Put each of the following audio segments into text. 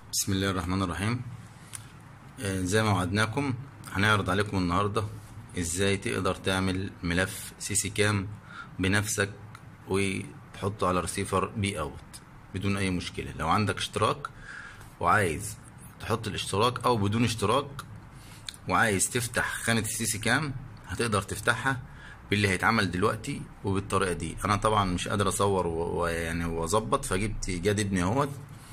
بسم الله الرحمن الرحيم آه، زي ما وعدناكم هنعرض عليكم النهاردة ازاي تقدر تعمل ملف سي سي كام بنفسك وتحطه على رسيفر بي اوت بدون اي مشكلة لو عندك اشتراك وعايز تحط الاشتراك او بدون اشتراك وعايز تفتح خانة السي سي كام هتقدر تفتحها باللي هيتعمل دلوقتي وبالطريقة دي انا طبعا مش قادر اصور و- ويعني واظبط فجبت جاد ابني اهوت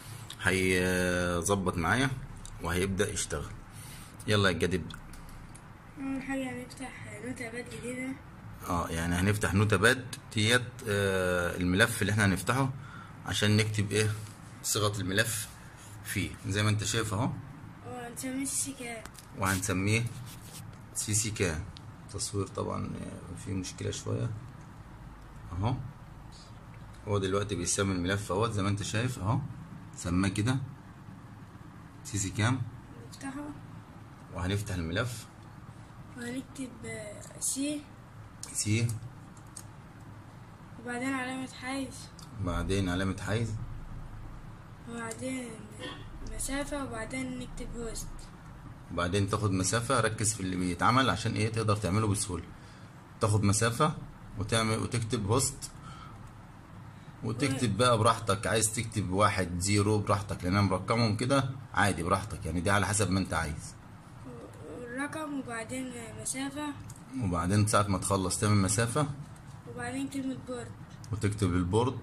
هيظبط معايا وهيبدأ يشتغل يلا يا جاد ابدأ أول حاجة هنفتح نوتة باد جديدة اه يعني هنفتح نوتة باد ديت آه الملف اللي احنا هنفتحه عشان نكتب ايه صيغة الملف فيه زي ما انت شايف اهو وهنسميه سيكا وهنسميه سي سي كام تصوير طبعا آه، فيه مشكلة شوية اهو هو دلوقتي بيسمي الملف اهوت زي ما انت شايف اهو سماه كده سي سي كام نفتحه وهنفتح الملف وهنكتب آه، سي سي وبعدين علامة حيز بعدين علامة حيز وبعدين مسافة وبعدين نكتب هوست وبعدين تاخد مسافة ركز في اللي بيتعمل عشان ايه تقدر تعمله بسهولة تاخد مسافة وتعمل وتكتب هوست وتكتب بقى براحتك عايز تكتب واحد زيرو براحتك لان انا مرقمهم كده عادي براحتك يعني دي على حسب ما انت عايز والرقم وبعدين مسافة وبعدين ساعة ما تخلص تعمل مسافة وبعدين كلمة بورد وتكتب البورد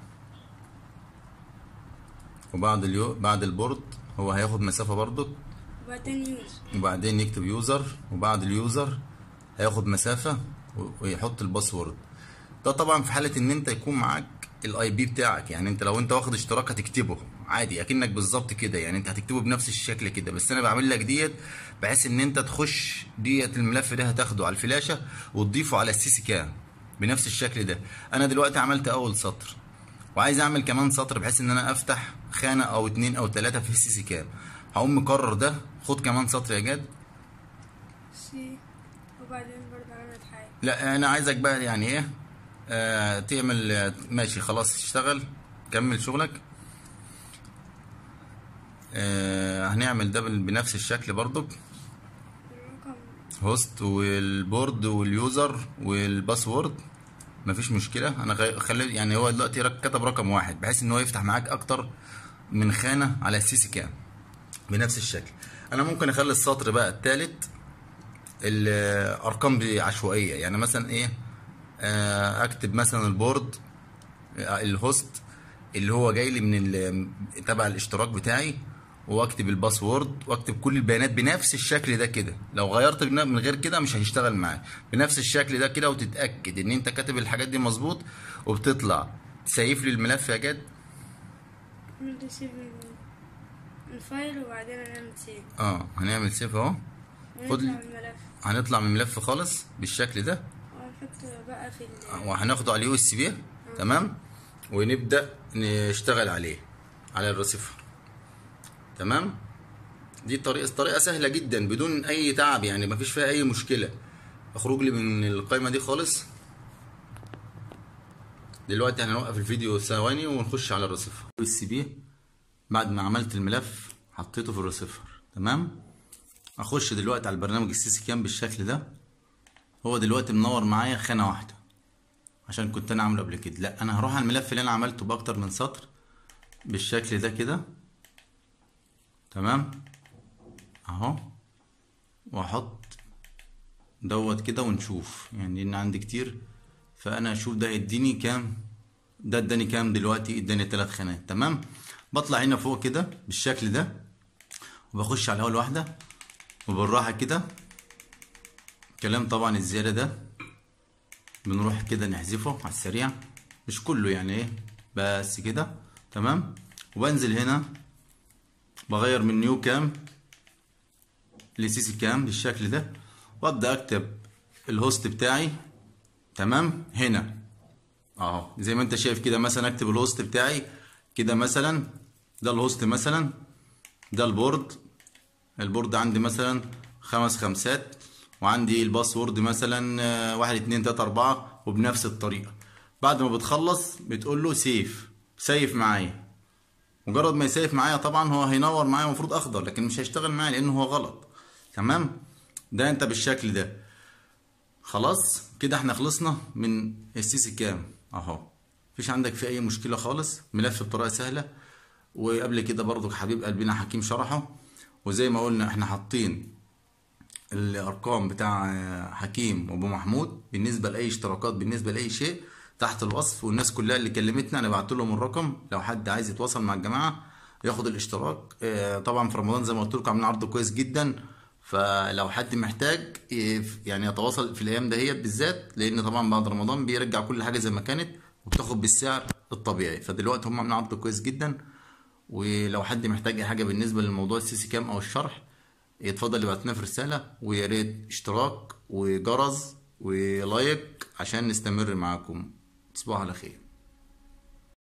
وبعد اليو بعد البورد هو هياخد مسافة برضك وبعدين يوز وبعدين يكتب يوزر وبعد اليوزر هياخد مسافة و- ويحط الباسورد ده طبعا في حالة ان انت يكون معاك الاي بي بتاعك يعني انت لو انت واخد اشتراك هتكتبه عادي اكنك بالظبط كده يعني انت هتكتبه بنفس الشكل كده بس انا بعمل لك ديت بحيث ان انت تخش ديت الملف ده هتاخده على الفلاشة وتضيفه على السي سي كام بنفس الشكل ده انا دلوقتي عملت اول سطر وعايز اعمل كمان سطر بحيث ان انا افتح خانة او اتنين او تلاتة في السي سي كام هقوم مكرر ده خد كمان سطر يا جاد سي وبعدين برضه علامة حيز لا انا عايزك بقى يعني ايه آه تعمل آه، ماشي خلاص اشتغل كمل شغلك آه هنعمل ده بال- بنفس الشكل برضك الرقم هوست والبورد واليوزر والباسورد مفيش مشكله انا غي- خلي يعني هو دلوقتي رك- كتب رقم واحد بحيث ان هو يفتح معاك اكتر من خانه على السي سي كام بنفس الشكل انا ممكن اخلي السطر بقى التالت الارقام دي عشوائيه يعني مثلا ايه آه، اكتب مثلا البورد آه، الهوست اللي هو جاي لي من ال- تبع الاشتراك بتاعي واكتب الباسورد واكتب كل البيانات بنفس الشكل ده كده لو غيرت بن- من غير كده مش هيشتغل معاك بنفس الشكل ده كده وتتاكد ان انت كاتب الحاجات دي مظبوط وبتطلع تسيف لي الملف يا جد نبدأ سيف الفايل وبعدين نعمل سيف اه هنعمل سيف اهو خد ونطلع من الملف هنطلع من الملف خالص بالشكل ده ونحطه بقى في ال وهناخده على اليو اس بي تمام ونبدا نشتغل عليه على الرسيفر تمام دي طريقه طريقه سهله جدا بدون اي تعب يعني مفيش فيها اي مشكله اخرج لي من القائمه دي خالص دلوقتي هنوقف الفيديو ثواني ونخش على الرسيفر يو اس بي بعد ما عملت الملف حطيته في الرسيفر تمام اخش دلوقتي على البرنامج السيسي كام بالشكل ده هو دلوقتي منور معايا خانه واحده عشان كنت انا عامله قبل كده لا انا هروح على الملف اللي انا عملته باكتر من سطر بالشكل ده كده تمام اهو واحط دوت كده ونشوف يعني ان عندي كتير فانا اشوف ده هيديني كام ده اداني كام دلوقتي اداني ثلاث خانات تمام بطلع هنا فوق كده بالشكل ده وبخش على اول واحده وبالراحه كده كلام طبعا الزياده ده بنروح كده نحذفه على السريع مش كله يعني ايه بس كده تمام وبنزل هنا بغير من نيو كام لسي سي كام بالشكل ده وابدا اكتب الهوست بتاعي تمام هنا اهو زي ما انت شايف كده مثلا اكتب الهوست بتاعي كده مثلا ده الهوست مثلا ده البورد البورد عندي مثلا خمس خمسات وعندي الباسورد مثلا آه، واحد اتنين تلاتة اربعة وبنفس الطريقة بعد ما بتخلص بتقول له سيف سيف معايا مجرد ما يسيف معايا طبعا هو هينور معايا المفروض اخضر لكن مش هيشتغل معايا لانه هو غلط تمام ده انت بالشكل ده خلاص كده احنا خلصنا من السيسي كام اهو مفيش عندك في اي مشكله خالص ملف بطريقه سهله وقبل كده برضو حبيب قلبنا حكيم شرحه وزي ما قلنا احنا حاطين الارقام بتاع حكيم وابو محمود بالنسبه لاي اشتراكات بالنسبه لاي شيء تحت الوصف والناس كلها اللي كلمتنا انا بعت لهم الرقم لو حد عايز يتواصل مع الجماعه ياخد الاشتراك اه، طبعا في رمضان زي ما قلت لكم عاملين عرض كويس جدا فلو حد محتاج اه، يعني يتواصل في الايام دهيت بالذات لان طبعا بعد رمضان بيرجع كل حاجه زي ما كانت وبتاخد بالسعر الطبيعي فدلوقتي هم عاملين عرض كويس جدا ولو حد محتاج اي حاجه بالنسبه للموضوع السيسي كام او الشرح يتفضل يبعت لنا في رساله ويا ريت اشتراك وجرس ولايك عشان نستمر معاكم تصبحوا على خير